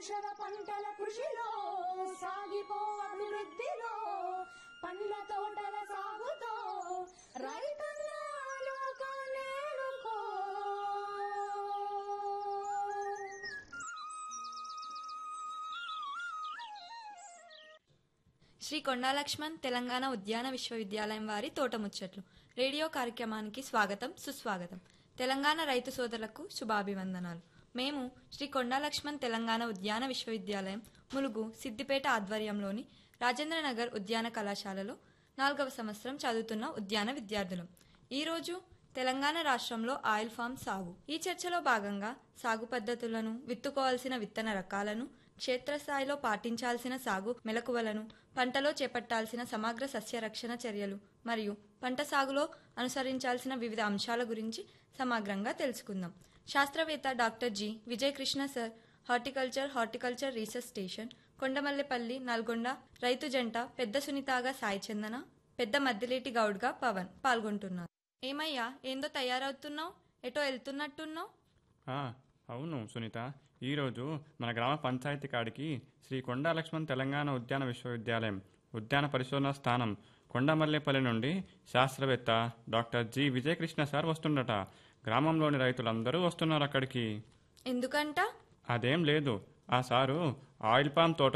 ఔషధ పంటల కృషిలో సాగిపో అభివృద్ధిలో పండ్ల తోటల సాగుతో రైతన్న లోకాలేలుకో శ్రీ కొండా లక్ష్మణ్ తెలంగాణ ఉద్యాన విశ్వవిద్యాలయం వారి తోటముచ్చట్లు రేడియో కార్యక్రమానికి స్వాగతం సుస్వాగతం తెలంగాణ రైతు సోదరులకు శుభాభివందనాలు మేము శ్రీ కొండా లక్ష్మణ్ తెలంగాణ ఉద్యాన విశ్వవిద్యాలయం ములుగు సిద్దిపేట ఆధ్వర్యంలోని రాజేంద్రనగర్ ఉద్యాన కళాశాలలో నాలుగవ సంవత్సరం చదువుతున్న ఉద్యాన విద్యార్థులం ఈరోజు తెలంగాణ రాష్ట్రంలో ఆయిల్ ఫామ్ సాగు ఈ చర్చలో భాగంగా సాగు పద్ధతులను విత్తుకోవాల్సిన విత్తన రకాలను క్షేత్రస్థాయిలో పాటించాల్సిన సాగు మెలకువలను పంటలో చేపట్టాల్సిన సమగ్ర సస్య రక్షణ చర్యలు మరియు పంట సాగులో అనుసరించాల్సిన వివిధ అంశాల గురించి సమగ్రంగా తెలుసుకుందాం శాస్త్రవేత్త doctor G Vijayakrishna sir horticulture horticulture research station Kondamallepalli Nalgonda రైతు జంట పెద్ద సునీతాగా సాయి చందన పెద్ద మద్దిలేటి గౌడ్గా పవన్ పాల్గొంటున్నారు ఏమయ్యా ఏందో తయారవుతున్నావు ఎటో వెళ్తున్నట్టున్నావు ఆ, అవును సునీత ఈరోజు మన గ్రామ పంచాయతీ కాడికి శ్రీ కొండా లక్ష్మణ్ తెలంగాణ ఉద్యాన విశ్వవిద్యాలయం ఉద్యాన పరిశోధన స్థానం కొండమల్లేపల్లి నుండి శాస్త్రవేత్త డాక్టర్ జి విజయకృష్ణ సార్ వస్తుండట గ్రామంలోని రైతులందరూ వస్తున్నారు అక్కడికి ఎందుకంట అదేం లేదు ఆ సారు ఆయిల్ పామ్ తోట